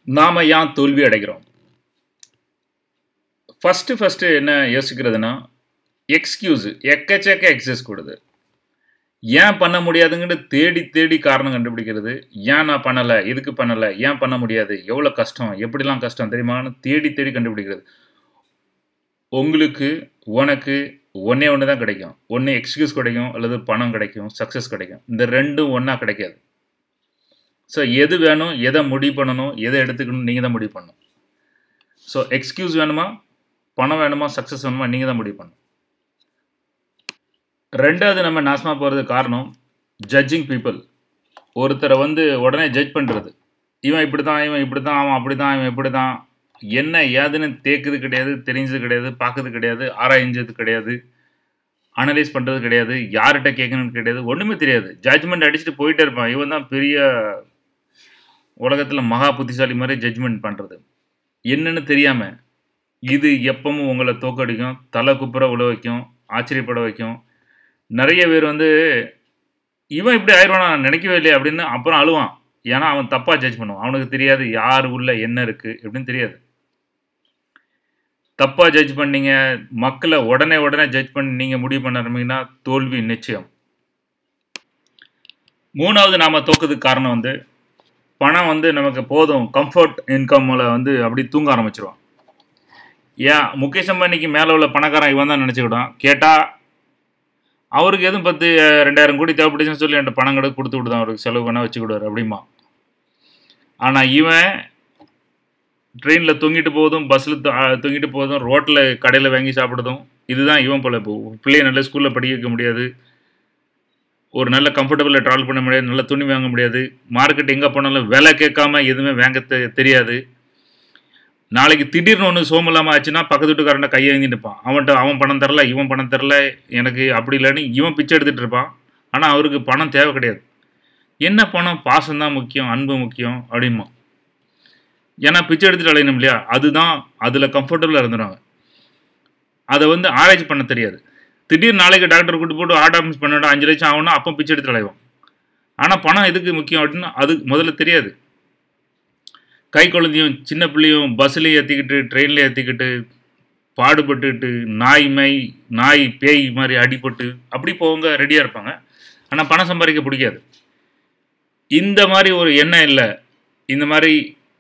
நாம் ஏன் தோல்வி அடைகிறோம் ஃபஸ்ட்டு ஃபஸ்ட்டு என்ன யோசிக்கிறதுனா எக்ஸ்கியூஸ் எக்கச்சக்க எக்ஸஸ் கொடுது ஏன் பண்ண முடியாதுங்கன்னு தேடி தேடி காரணம் கண்டுபிடிக்கிறது ஏன் நான் பண்ணலை எதுக்கு பண்ணலை ஏன் பண்ண முடியாது எவ்வளோ கஷ்டம் எப்படிலாம் கஷ்டம் தெரியுமான்னு தேடி தேடி கண்டுபிடிக்கிறது உங்களுக்கு உனக்கு ஒன்றே ஒன்று தான் கிடைக்கும் ஒன்று எக்ஸ்கியூஸ் கிடைக்கும் அல்லது பணம் கிடைக்கும் சக்ஸஸ் கிடைக்கும் இந்த ரெண்டும் ஒன்றா கிடைக்காது ஸோ எது வேணும் எதை முடிவு பண்ணணும் எதை எடுத்துக்கணும் நீங்கள் தான் முடிவு பண்ணணும் ஸோ எக்ஸ்கியூஸ் வேணுமா பணம் வேணுமா சக்ஸஸ் வேணுமா நீங்கள் தான் முடிவு பண்ணணும் ரெண்டாவது நம்ம நாசமாக போகிறதுக்கு காரணம் ஜட்ஜிங் பீப்புள் ஒருத்தரை வந்து உடனே ஜட்ஜ் பண்ணுறது இவன் இப்படி தான் இவன் இப்படி தான் அவன் அப்படி தான் இவன் இப்படி தான் என்ன ஏதுன்னு தேக்குது கிடையாது தெரிஞ்சது கிடையாது பார்க்கறது கிடையாது ஆராய்ஞ்சது கிடையாது அனலைஸ் பண்ணுறது கிடையாது யார்கிட்ட கேட்கணும்னு கிடையாது ஒன்றுமே தெரியாது ஜட்ஜ்மெண்ட் அடிச்சுட்டு போயிட்டே இருப்பான் இவன் தான் பெரிய உலகத்தில் மகா புத்திசாலி மாதிரி ஜட்ஜ்மெண்ட் பண்ணுறது என்னன்னு தெரியாமல் இது எப்பவும் உங்களை தோக்கடிக்கும் தலை குப்புற உழ வைக்கும் ஆச்சரியப்பட வைக்கும் நிறைய பேர் வந்து இவன் இப்படி ஆயிடுவானா நான் நினைக்கவே இல்லையே அப்படின்னு அப்புறம் அழுவான் ஏன்னா அவன் தப்பாக ஜட்ஜ் பண்ணுவான் அவனுக்கு தெரியாது யார் உள்ள என்ன இருக்குது எப்படின்னு தெரியாது தப்பாக ஜட்ஜ் பண்ணீங்க மக்களை உடனே உடனே ஜட்ஜ் பண்ணி நீங்கள் முடிவு பண்ண ஆரம்பிங்கன்னா தோல்வி நிச்சயம் மூணாவது நாம் தோக்குறதுக்கு காரணம் வந்து பணம் வந்து நமக்கு போதும் கம்ஃபர்ட் இன்கம்மில் வந்து அப்படி தூங்க ஆரம்பிச்சிருவான் ஏன் முகேஷ் அம்பானிக்கு மேலே உள்ள பணக்காரன் இவன் தான் நினச்சிக்கிட்டான் கேட்டால் அவருக்கு எதுவும் பத்து ரெண்டாயிரம் கோடி தேவைப்பட்டுச்சுன்னு சொல்லி என்கிட்ட பணம் கூட கொடுத்து விடுதான் அவருக்கு செலவு பண்ணால் வச்சுக்கிடுவார் அப்படிமா ஆனால் இவன் ட்ரெயினில் தொங்கிட்டு போதும் பஸ்ஸில் தொங்கிட்டு போதும் ரோட்டில் கடையில் வாங்கி சாப்பிடுறதும் இதுதான் இவன் போல இப்போ பிள்ளைய நல்ல ஸ்கூலில் படிக்க வைக்க முடியாது ஒரு நல்ல கம்ஃபர்டபுளில் ட்ராவல் பண்ண முடியாது நல்ல துணி வாங்க முடியாது மார்க்கெட் எங்கே போனாலும் விலை கேட்காம எதுவுமே வாங்க தெ- தெரியாது நாளைக்கு திடீர்னு ஒன்று சோம் இல்லாமல் ஆச்சுன்னா பக்கத்து வீட்டுக்காரன்ட்ட கையை வாங்கிட்டு இருப்பான் அவன்கிட்ட அவன் பணம் தரல இவன் பணம் தரல எனக்கு அப்படி இல்லைன்னு இவன் பிச்சை எடுத்துகிட்டு இருப்பான் ஆனால் அவருக்கு பணம் தேவை கிடையாது என்ன பணம் பாசம் தான் முக்கியம் அன்பு முக்கியம் அப்படிமா ஏன்னா பிச்சை எடுத்துட்டு அலையணும் இல்லையா அதுதான் அதில் கம்ஃபர்டபுளாக இருந்துடுவாங்க அதை வந்து ஆராய்ச்சி பண்ண தெரியாது திடீர்னு நாளைக்கு டாக்டர் கூட்டு போட்டு ஹார்ட் ஆப்ரேஷன் பண்ணிவிட அஞ்சு லட்சம் ஆகும்னா அப்போ பிச்சை எடுத்து அலைவோம் ஆனால் பணம் எதுக்கு முக்கியம் அப்படின்னு அது முதல்ல தெரியாது கை குழந்தையும் சின்ன பிள்ளையும் பஸ்ஸில் ஏற்றிக்கிட்டு ட்ரெயினில் ஏற்றிக்கிட்டு பாடுபட்டுக்கிட்டு நாய் மை நாய் பேய் மாதிரி அடிபட்டு அப்படி போவங்க ரெடியாக இருப்பாங்க ஆனால் பணம் சம்பாதிக்க பிடிக்காது இந்த மாதிரி ஒரு எண்ணம் இல்லை இந்த மாதிரி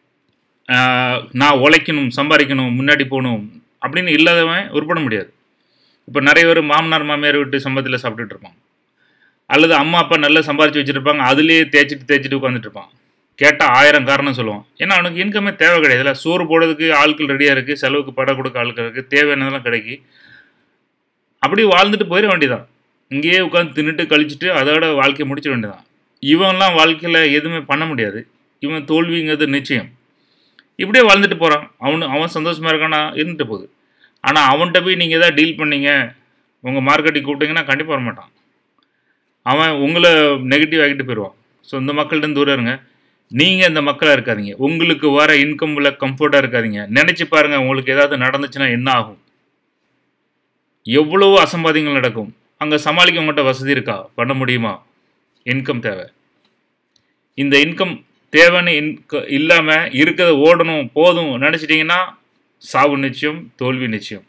ஆஹ், நான் உழைக்கணும் சம்பாதிக்கணும் முன்னாடி போகணும் அப்படின்னு இல்லாதவன் உருப்பட முடியாது இப்போ நிறைய பேர் மாமனார் மாமியார் விட்டு சம்பளத்தில் சாப்பிட்டுட்டு இருப்பான் அல்லது அம்மா அப்பா நல்லா சம்பாரிச்சு வச்சுருப்பாங்க அதுலேயே தேய்ச்சிட்டு தேய்ச்சிட்டு உட்காந்துட்டு இருப்பான் கேட்டால் ஆயிரம் காரணம் சொல்லுவான் ஏன்னா அவனுக்கு இன்கமே தேவை கிடையாது இல்லை சோறு போடுறதுக்கு ஆட்கள் ரெடியாக இருக்குது செலவுக்கு படம் கொடுக்க ஆட்கள் இருக்குது தேவையானதெல்லாம் கிடைக்கி அப்படி வாழ்ந்துட்டு போயிட வேண்டியதான் இங்கேயே உட்காந்து தின்னுட்டு கழிச்சிட்டு அதோட வாழ்க்கையை முடிச்சிட வேண்டியதான் இவன்லாம் வாழ்க்கையில் எதுவுமே பண்ண முடியாது இவன் தோல்விங்கிறது நிச்சயம் இப்படியே வாழ்ந்துட்டு போகிறான் அவனு அவன் சந்தோஷமாக இருக்கானா இருந்துட்டு போகுது ஆனால் அவன்கிட்ட போய் நீங்கள் எதாவது டீல் பண்ணீங்க உங்கள் மார்க்கெட்டுக்கு கூப்பிட்டீங்கன்னா கண்டிப்பாக வர மாட்டான் அவன் உங்களை நெகட்டிவ் ஆகிட்டு போயிடுவான் ஸோ இந்த மக்கள்கிட்ட தூரம் இருங்க நீங்கள் இந்த மக்களாக இருக்காதீங்க உங்களுக்கு வர இன்கம்ல கம்ஃபர்ட்டாக இருக்காதீங்க நினச்சி பாருங்கள் உங்களுக்கு ஏதாவது நடந்துச்சுன்னா என்ன ஆகும் எவ்வளவோ அசம்பாதிகள் நடக்கும் அங்கே சமாளிக்க மட்டும் வசதி இருக்கா பண்ண முடியுமா இன்கம் தேவை இந்த இன்கம் தேவைன்னு இன்க இல்லாமல் இருக்கிறத ஓடணும் போதும் நினச்சிட்டிங்கன்னா சாவு நிச்சயம் தோல்வி நிச்சயம்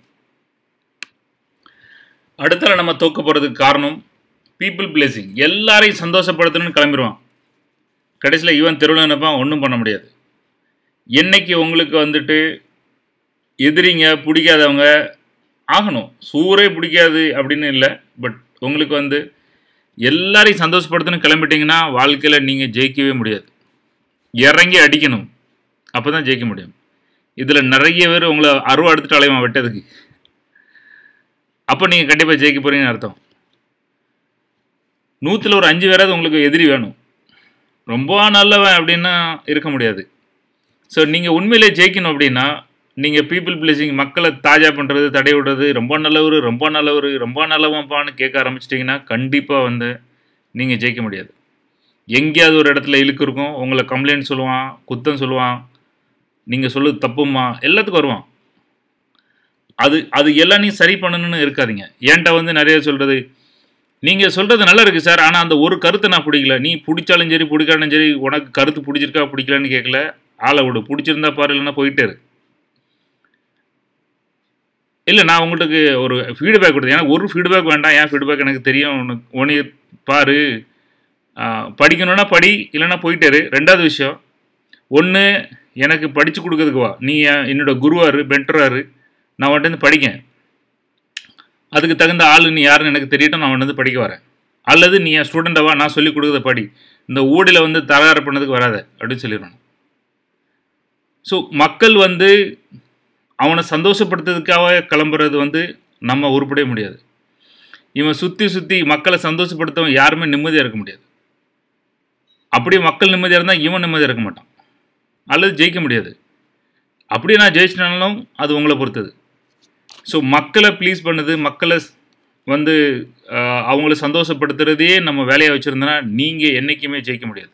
அடுத்தல நம்ம தோக்க போகிறதுக்கு காரணம் பீப்புள் பிளேசிங் எல்லாரையும் சந்தோஷப்படுத்தணும்னு கிளம்பிடுவான் கடைசியில் இவன் தெருவில் நினைப்பான் ஒன்றும் பண்ண முடியாது என்னைக்கு உங்களுக்கு வந்துட்டு எதிரிங்க பிடிக்காதவங்க ஆகணும் சூறே பிடிக்காது அப்படின்னு இல்லை பட் உங்களுக்கு வந்து எல்லாரையும் சந்தோஷப்படுத்தணும் கிளம்பிட்டீங்கன்னா வாழ்க்கையில் நீங்கள் ஜெயிக்கவே முடியாது இறங்கி அடிக்கணும் அப்போ தான் ஜெயிக்க முடியும் இதில் நிறைய பேர் உங்களை அருவா எடுத்துட்டு அலைவான் வெட்டதுக்கு அப்போ நீங்கள் கண்டிப்பாக ஜெயிக்க போகிறீங்கன்னு அர்த்தம் நூற்றில் ஒரு அஞ்சு பேராவது உங்களுக்கு எதிரி வேணும் ரொம்ப நல்லவன் அப்படின்னா இருக்க முடியாது ஸோ நீங்கள் உண்மையிலே ஜெயிக்கணும் அப்படின்னா நீங்கள் பீப்புள் பிளேசிங் மக்களை தாஜா பண்ணுறது தடை விடுறது ரொம்ப நல்லவர் ரொம்ப நல்லவர் ரொம்ப நல்லவன்ப்பான்னு கேட்க ஆரம்பிச்சிட்டிங்கன்னா கண்டிப்பாக வந்து நீங்கள் ஜெயிக்க முடியாது எங்கேயாவது ஒரு இடத்துல இழுக்கு இருக்கும் உங்களை கம்ப்ளைண்ட் சொல்லுவான் குத்தம் சொல்லுவான் நீங்கள் சொல்லுது தப்புமா எல்லாத்துக்கும் வருவான் அது அது எல்லாம் நீ சரி பண்ணணும்னு இருக்காதீங்க என்கிட்ட வந்து நிறைய சொல்கிறது நீங்கள் சொல்கிறது நல்லா இருக்குது சார் ஆனால் அந்த ஒரு கருத்தை நான் பிடிக்கல நீ பிடிச்சாலும் சரி பிடிக்காலும் சரி உனக்கு கருத்து பிடிச்சிருக்கா பிடிக்கலன்னு கேட்கல ஆளை விடு பிடிச்சிருந்தா பாரு இல்லைன்னா போயிட்டே இரு இல்லை நான் உங்களுக்கு ஒரு ஃபீட்பேக் கொடுத்தேன் எனக்கு ஒரு ஃபீட்பேக் வேண்டாம் ஏன் ஃபீட்பேக் எனக்கு தெரியும் உனக்கு உனி பாரு ஆ, படிக்கணும்னா படி இல்லைன்னா போயிட்டே இரு ரெண்டாவது விஷயம் ஒன்று எனக்கு படித்து கொடுக்கறதுக்கு வா நீ என் என்னோட குருவாரு பென்டராரு நான் வந்துட்டு வந்து படிக்கேன் அதுக்கு தகுந்த ஆள் நீ யாருன்னு எனக்கு தெரியட்டும் நான் வந்து படிக்க வரேன் அல்லது நீ என் ஸ்டூடெண்ட்டவா நான் சொல்லி கொடுக்குறத படி இந்த ஊடியில் வந்து தகராறு பண்ணதுக்கு வராத அப்படின்னு சொல்லிடுவேன் ஸோ மக்கள் வந்து அவனை சந்தோஷப்படுத்துறதுக்காக கிளம்புறது வந்து நம்ம உருப்படவே முடியாது இவன் சுற்றி சுற்றி மக்களை சந்தோஷப்படுத்தவன் யாருமே நிம்மதியாக இருக்க முடியாது அப்படியே மக்கள் நிம்மதியாக இருந்தால் இவன் நிம்மதியாக இருக்க மாட்டான் அல்லது ஜெயிக்க முடியாது அப்படியே நான் ஜெயிச்சிட்டாலும் அது உங்களை பொறுத்தது ஸோ மக்களை ப்ளீஸ் பண்ணுது மக்களை ஸ்- வந்து ஆஹ், அவங்கள சந்தோஷப்படுத்துறதையே நம்ம வேலையை வச்சுருந்தோன்னா நீங்கள் என்றைக்குமே ஜெயிக்க முடியாது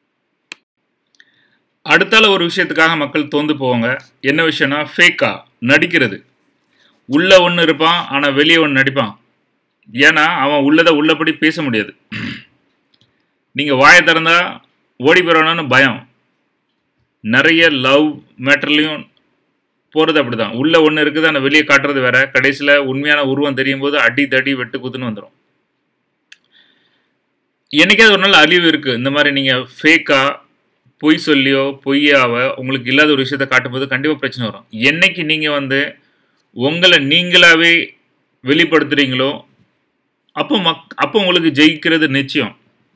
அடுத்தால ஒரு விஷயத்துக்காக மக்கள் தோந்து போவாங்க என்ன விஷயம்னா ஃபேக்கா நடிக்கிறது உள்ள ஒன்று இருப்பான் ஆனால் வெளியே ஒன்று நடிப்பான் ஏன்னா அவன் உள்ளதை உள்ளபடி பேச முடியாது நீங்கள் வாயை திறந்தா ஓடி போயிடணும்னு பயம் நிறைய லவ் மேட்டர்லையும் போகிறது அப்படி தான் உள்ளே ஒன்று இருக்குது ஆனால் வெளியே காட்டுறது வேற கடைசியில் உண்மையான உருவம் தெரியும் போது அடி தடி வெட்டு குத்துன்னு வந்துடும் என்னைக்காவது ஒரு நாள் அழிவு இருக்குது இந்த மாதிரி நீங்கள் ஃபேக்காக பொய் சொல்லியோ பொய்யாவ உங்களுக்கு இல்லாத ஒரு விஷயத்த காட்டும்போது கண்டிப்பாக பிரச்சனை வரும் என்னைக்கு நீங்கள் வந்து உங்களை நீங்களாவே வெளிப்படுத்துறீங்களோ அப்போ மக் அப்போ உங்களுக்கு ஜெயிக்கிறது நிச்சயம்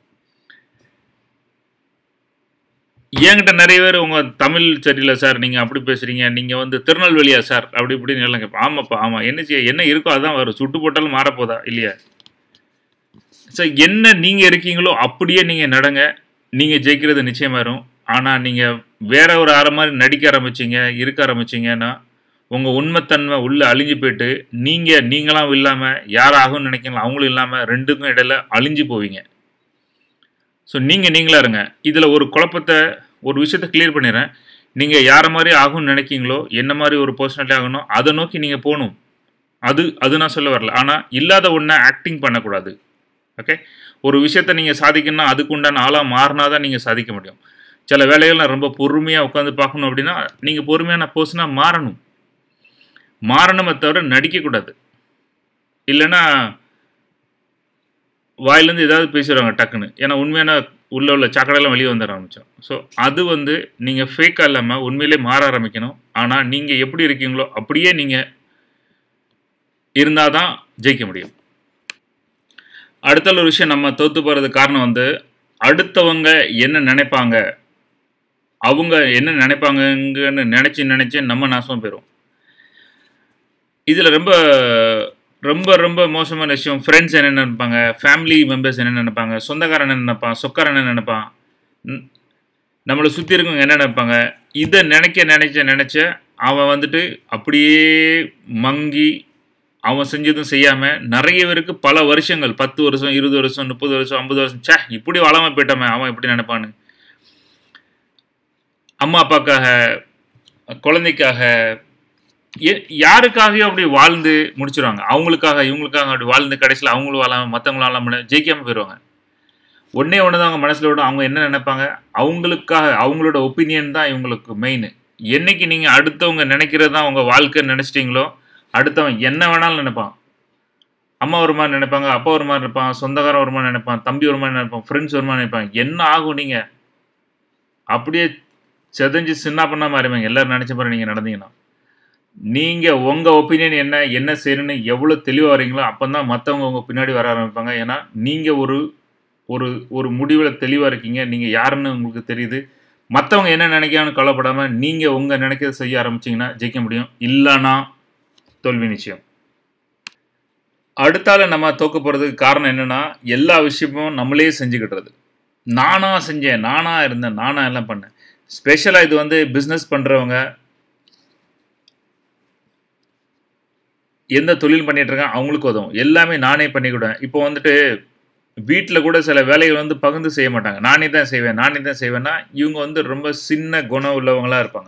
என்கிட்ட நிறைய பேர் உங்கள் தமிழ் சரியில்லை சார் நீங்கள் அப்படி பேசுகிறீங்க நீங்கள் வந்து திருநெல்வேலியா சார் அப்படி இப்படின்னு எல்லாம் கேட்பேன் ஆமாப்பா ஆமாம் என்ன செய்ய என்ன இருக்கோ அதான் வரும் சுட்டு போட்டாலும் மாறப்போதா இல்லையா ஸோ என்ன நீங்கள் இருக்கீங்களோ அப்படியே நீங்கள் நடங்க நீங்கள் ஜெயிக்கிறது நிச்சயமா வரும் ஆனால் நீங்கள் வேற ஒரு ஆற மாதிரி நடிக்க ஆரம்பிச்சீங்க இருக்க ஆரம்பிச்சீங்கன்னா உங்கள் உண்மைத்தன்மை உள்ளே அழிஞ்சு போயிட்டு நீங்கள் நீங்களாம் இல்லாமல் யார் ஆகும்னு நினைக்கிறீங்களோ அவங்களும் இல்லாமல் ரெண்டுக்கும் இடையில அழிஞ்சு போவீங்க ஸோ நீங்கள் நீங்களா இருங்க இதில் ஒரு குழப்பத்தை ஒரு விஷயத்தை கிளியர் பண்ணிடுறேன் நீங்கள் யாரை மாதிரி ஆகும்னு நினைக்கிறீங்களோ என்ன மாதிரி ஒரு பர்சனாலிட்டி ஆகணும் அதை நோக்கி நீங்கள் போகணும் அது அது நான் சொல்ல வரல ஆனால் இல்லாத ஒன்றை ஆக்டிங் பண்ணக்கூடாது ஓகே ஒரு விஷயத்தை நீங்கள் சாதிக்கணும்னா அதுக்கு உண்டான ஆளாக மாறினா தான் நீங்கள் சாதிக்க முடியும் சில வேலைகள்லாம் ரொம்ப பொறுமையாக உட்காந்து பார்க்கணும் அப்படின்னா நீங்கள் பொறுமையான பர்சனாக மாறணும் மாறணுமே தவிர நடிக்கக்கூடாது இல்லைன்னா வாயிலேருந்து ஏதாவது பேசிடுவாங்க டக்குன்னு ஏன்னா உண்மையான உள்ள உள்ள சாக்கடையெல்லாம் வெளியே வந்துட ஆரம்பிச்சோம் ஸோ அது வந்து நீங்கள் ஃபேக்காக இல்லாமல் உண்மையிலே மாற ஆரம்பிக்கணும் ஆனால் நீங்கள் எப்படி இருக்கீங்களோ அப்படியே நீங்கள் இருந்தால் தான் ஜெயிக்க முடியும் அடுத்த ஒரு விஷயம் நம்ம தோத்து போகிறதுக்கு காரணம் வந்து அடுத்தவங்க என்ன நினைப்பாங்க அவங்க என்ன நினைப்பாங்கன்னு நினச்சி நினச்சி நம்ம நாசமாக போயிடும் இதில் ரொம்ப ரொம்ப ரொம்ப மோசமான விஷயம் ஃப்ரெண்ட்ஸ் என்ன நினைப்பாங்க ஃபேமிலி மெம்பர்ஸ் என்ன நினைப்பாங்க சொந்தக்காரன் என்ன நினைப்பான் சொக்காரன் என்ன நினைப்பான் ம், நம்மளை சுற்றி இருக்கவங்க என்ன நினைப்பாங்க இதை நினைக்க நினைச்ச நினச்ச அவன் வந்துட்டு அப்படியே மங்கி அவன் செஞ்சதும் செய்யாமல் நிறைய பேருக்கு பல வருஷங்கள் பத்து வருஷம் இருபது வருஷம் முப்பது வருஷம் ஐம்பது வருஷம் ச்சே இப்படி வளமா போயிட்டோமே அவன் இப்படி நினைப்பான்னு அம்மா அப்பாக்காக குழந்தைக்காக எ- யாருக்காகயோ அப்படி வாழ்ந்து முடிச்சிருவாங்க அவங்களுக்காக இவங்களுக்காக அப்படி வாழ்ந்து கடைசியில் அவங்களும் வாழாம மற்றவங்களும் வாழாம ஜெயிக்காம போயிடுவாங்க ஒன்றே ஒன்று தான் அவங்க மனசில் விட அவங்க என்ன நினைப்பாங்க அவங்களுக்காக அவங்களோட ஒப்பீனியன் தான் இவங்களுக்கு மெயின் என்னைக்கு நீங்கள் அடுத்தவங்க நினைக்கிறது தான் உங்கள் வாழ்க்கைன்னு நினச்சிட்டிங்களோ அடுத்தவன் என்ன வேணாலும் நினைப்பான் அம்மா ஒரு மாதிரி நினைப்பாங்க அப்பா ஒரு மாதிரி நினைப்பான் சொந்தக்காரன் ஒரு மாதிரி நினைப்பான் தம்பி ஒரு மாதிரி நினைப்பான் ஃப்ரெண்ட்ஸ் ஒரு மாதிரி நினைப்பாங்க என்ன ஆகும் நீங்கள் அப்படியே செதஞ்சு சின்ன பண்ணா மாறிவாங்க எல்லாரும் நினச்ச மாதிரி நீங்கள் நடந்தீங்கன்னா நீங்கள் உங்கள் ஒப்பீனியன் என்ன என்ன செய்யணும்னு எவ்வளோ தெளிவாக வரீங்களோ அப்போ தான் மற்றவங்க உங்கள் பின்னாடி வர ஆரம்பிப்பாங்க ஏன்னா நீங்கள் ஒரு ஒரு ஒரு முடிவில் தெளிவாக இருக்கீங்க நீங்கள் யாருன்னு உங்களுக்கு தெரியுது மற்றவங்க என்ன நினைக்கிறான்னு கவலைப்படாமல் நீங்கள் உங்கள் நினைக்கிறத செய்ய ஆரம்பிச்சீங்கன்னா ஜெயிக்க முடியும் இல்லைன்னா தோல்வி நிச்சயம் அடுத்தால நம்ம தோக்க போகிறதுக்கு காரணம் என்னென்னா எல்லா விஷயமும் நம்மளே செஞ்சுக்கிட்டுறது நானா செஞ்சேன் நானா இருந்தேன் நானா எல்லாம் பண்ணேன் ஸ்பெஷலாக இது வந்து பிஸ்னஸ் பண்ணுறவங்க எந்த தொழில் பண்ணிட்டு இருக்காங்க அவங்களுக்கு உதவும் எல்லாமே நானே பண்ணிக்கிடுவேன் இப்போ வந்துட்டு வீட்டில் கூட சில வேலைகள் வந்து பகிர்ந்து செய்ய மாட்டாங்க நானே தான் செய்வேன் நானே தான் செய்வேன்னா இவங்க வந்து ரொம்ப சின்ன குணம் உள்ளவங்களா இருப்பாங்க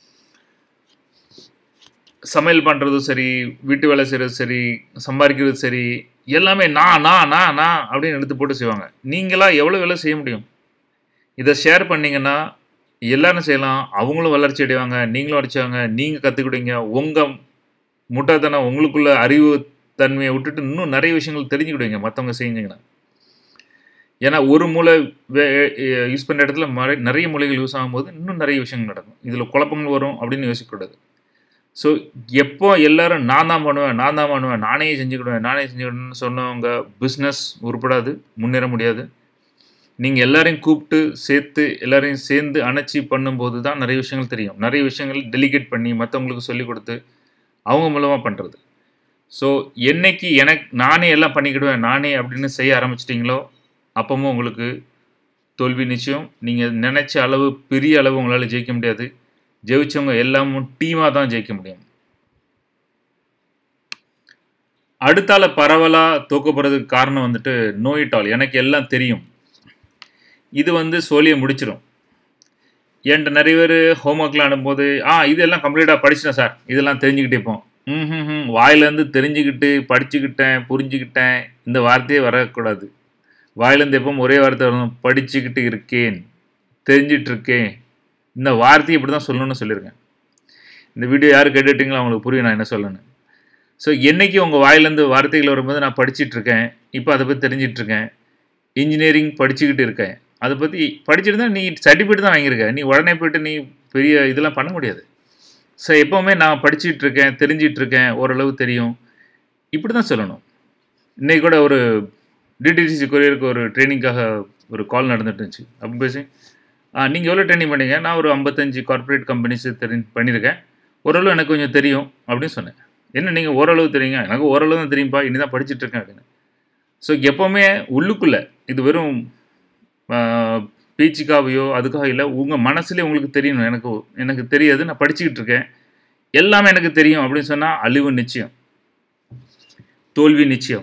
சமையல் பண்ணுறதும் சரி வீட்டு வேலை செய்கிறது சரி சம்பாதிக்கிறது சரி எல்லாமே நான் நான் நான் நான் அப்படின்னு எடுத்து போட்டு செய்வாங்க நீங்களா எவ்வளோ வேலை செய்ய முடியும் இதை ஷேர் பண்ணீங்கன்னா எல்லாரும் செய்யலாம் அவங்களும் வளர்ச்சி அடைவாங்க நீங்களும் அடிச்சாங்க நீங்கள் கற்றுக்கிடுவீங்க உங்கள் முட்டாள்தனம் உங்களுக்குள்ள அறிவு தன்மையை விட்டுட்டு இன்னும் நிறைய விஷயங்கள் தெரிஞ்சுக்கிடுவீங்க மற்றவங்க செஞ்சீங்கன்னா ஏன்னா ஒரு மூளை யூஸ் பண்ணுற இடத்துல மறை நிறைய மூளைகள் யூஸ் ஆகும்போது இன்னும் நிறைய விஷயங்கள் நடக்கும் இதில் குழப்பங்கள் வரும் அப்படின்னு யோசிக்கக்கூடாது ஸோ எப்போ எல்லாரும் நான் தான் பண்ணுவேன் நான் தான் பண்ணுவேன் நானே செஞ்சுக்கிடுவேன் நானே செஞ்சுக்கிடுவேன்னு சொன்னவங்க பிஸ்னஸ் உருப்படாது முன்னேற முடியாது நீங்கள் எல்லாரையும் கூப்பிட்டு சேர்த்து எல்லாரையும் சேர்ந்து அணைச்சி பண்ணும்போது தான் நிறைய விஷயங்கள் தெரியும் நிறைய விஷயங்கள் டெலிகேட் பண்ணி மற்றவங்களுக்கு சொல்லிக் கொடுத்து அவங்க மூலமாக பண்ணுறது ஸோ என்னைக்கு எனக்கு நானே எல்லாம் பண்ணிக்கிடுவேன் நானே அப்படின்னு செய்ய ஆரம்பிச்சிட்டிங்களோ அப்பவும் உங்களுக்கு தோல்வி நிச்சயம் நீங்கள் நினச்ச அளவு பெரிய அளவு உங்களால் ஜெயிக்க முடியாது ஜெயிச்சவங்க எல்லாமும் டீமாக தான் ஜெயிக்க முடியும் அடுத்தால பரவலாக தூக்கப்படுறதுக்கு காரணம் வந்துட்டு நோயிட்டால் எனக்கு எல்லாம் தெரியும் இது வந்து சோழியை முடிச்சிடும் என்கிட்ட நிறைய பேர் ஹோம்ஒர்க்லாம் அனுப்பும்போது ஆ இதெல்லாம் கம்ப்ளீட்டாக படிச்சிட்டேன் சார் இதெல்லாம் தெரிஞ்சுக்கிட்டே இருப்போம் ம் ம் ம் வாயிலேருந்து தெரிஞ்சுக்கிட்டு படிச்சுக்கிட்டேன் புரிஞ்சுக்கிட்டேன் இந்த வார்த்தையே வரக்கூடாது வாயிலேருந்து எப்பவும் ஒரே வார்த்தை வரணும் படிச்சுக்கிட்டு இருக்கேன் தெரிஞ்சிட்டு இருக்கேன் இந்த வார்த்தையை இப்படி தான் சொல்லணும்னு சொல்லியிருக்கேன் இந்த வீடியோ யார் கேட்டுட்டீங்களோ அவங்களுக்கு புரியும் நான் என்ன சொல்லணும் ஸோ என்றைக்கு உங்கள் வாயிலேருந்து வார்த்தைகள் வரும்போது நான் படிச்சுட்டு இருக்கேன் இப்போ அதை பற்றி தெரிஞ்சிட்டு இருக்கேன் இன்ஜினியரிங் படிச்சுக்கிட்டு இருக்கேன் அதை பற்றி படிச்சுட்டு தான் நீ சர்டிஃபிகேட் தான் வாங்கியிருக்க நீ உடனே போயிட்டு நீ பெரிய இதெல்லாம் பண்ண முடியாது ஸோ எப்போவுமே நான் படிச்சுட்டு இருக்கேன் தெரிஞ்சிட்டு இருக்கேன் ஓரளவு தெரியும் இப்படி தான் சொல்லணும் இன்றைக்கி கூட ஒரு டிடிசிசி கொரியருக்கு ஒரு ட்ரைனிங்காக ஒரு கால் நடந்துட்டு இருந்துச்சு அப்படி பேசி நீங்கள் எவ்வளோ ட்ரைனிங் பண்ணீங்க நான் ஒரு ஐம்பத்தஞ்சு கார்ப்பரேட் கம்பெனிஸ் தெரி பண்ணியிருக்கேன் ஓரளவு எனக்கு கொஞ்சம் தெரியும் அப்படின்னு சொன்னேன் என்ன நீங்கள் ஓரளவு தெரியுங்க எனக்கு ஓரளவு தான் தெரியும்ப்பா இனி தான் படிச்சுட்டு இருக்கேன் அப்படின்னு ஸோ எப்போவுமே உள்ளுக்குள்ளே இது வெறும் பேச்சுக்காவையோ அதுக்காக இல்லை உங்கள் மனசுலேயே உங்களுக்கு தெரியணும் எனக்கு எனக்கு தெரியாது நான் படிச்சுக்கிட்டு இருக்கேன் எல்லாமே எனக்கு தெரியும் அப்படின்னு சொன்னால் அழிவு நிச்சயம் தோல்வி நிச்சயம்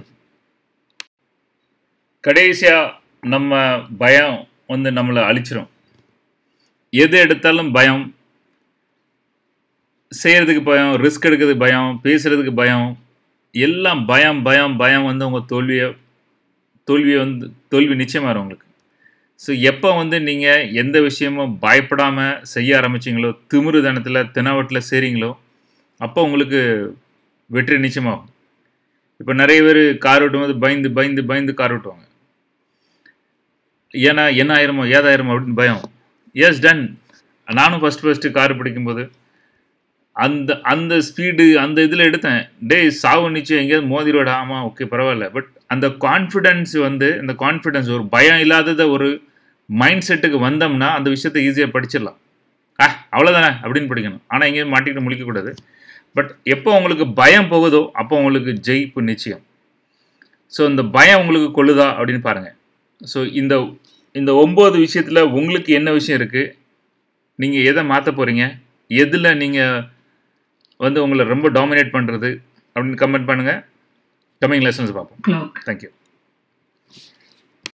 கடைசியாக நம்ம பயம் வந்து நம்மளை அழிச்சிரும் எது எடுத்தாலும் பயம் செய்கிறதுக்கு பயம் ரிஸ்க் எடுக்கிறதுக்கு பயம் பேசுகிறதுக்கு பயம் எல்லாம் பயம் பயம் பயம் வந்து உங்கள் தோல்வியை தோல்வியை வந்து தோல்வி நிச்சயமாக உங்களுக்கு ஸோ எப்போ வந்து நீங்கள் எந்த விஷயமும் பயப்படாமல் செய்ய ஆரம்பிச்சிங்களோ திமிரு தனத்தில் தினவட்டில் செய்கிறீங்களோ அப்போ உங்களுக்கு வெற்றி நிச்சயமாகும் இப்போ நிறைய பேர் கார் ஓட்டும்போது பயந்து பயந்து பயந்து கார் ஓட்டுவாங்க ஏன்னா என்ன ஆயிரமோ ஏதாயிரமோ அப்படின்னு பயம் எஸ் டன் நானும் ஃபஸ்ட் ஃபஸ்ட்டு கார் பிடிக்கும்போது அந்த அந்த ஸ்பீடு அந்த இதில் எடுத்தேன் டே சாவு நிச்சயம் எங்கேயாவது மோதிரோடா ஆமாம் ஓகே பரவாயில்ல பட் அந்த கான்ஃபிடென்ஸ் வந்து இந்த கான்ஃபிடென்ஸ் ஒரு பயம் இல்லாதத ஒரு மைண்ட் செட்டுக்கு வந்தோம்னா அந்த விஷயத்தை ஈஸியாக படிச்சிடலாம் ஆ அவ்வளோதானே அப்படின்னு படிக்கணும் ஆனால் எங்கேயும் மாட்டிக்கிட்டு முழிக்கக்கூடாது பட் எப்போ உங்களுக்கு பயம் போகுதோ அப்போ உங்களுக்கு ஜெயிப்பு நிச்சயம் ஸோ இந்த பயம் உங்களுக்கு கொள்ளுதா அப்படின்னு பாருங்கள் ஸோ இந்த இந்த ஒம்பது விஷயத்தில் உங்களுக்கு என்ன விஷயம் இருக்குது நீங்கள் எதை மாற்ற போகிறீங்க எதில் நீங்கள் வந்து உங்களை ரொம்ப டாமினேட் பண்ணுறது அப்படின்னு கமெண்ட் பண்ணுங்கள் கம்மிங் லெசன்ஸ் பார்ப்போம் clock. தேங்க்யூ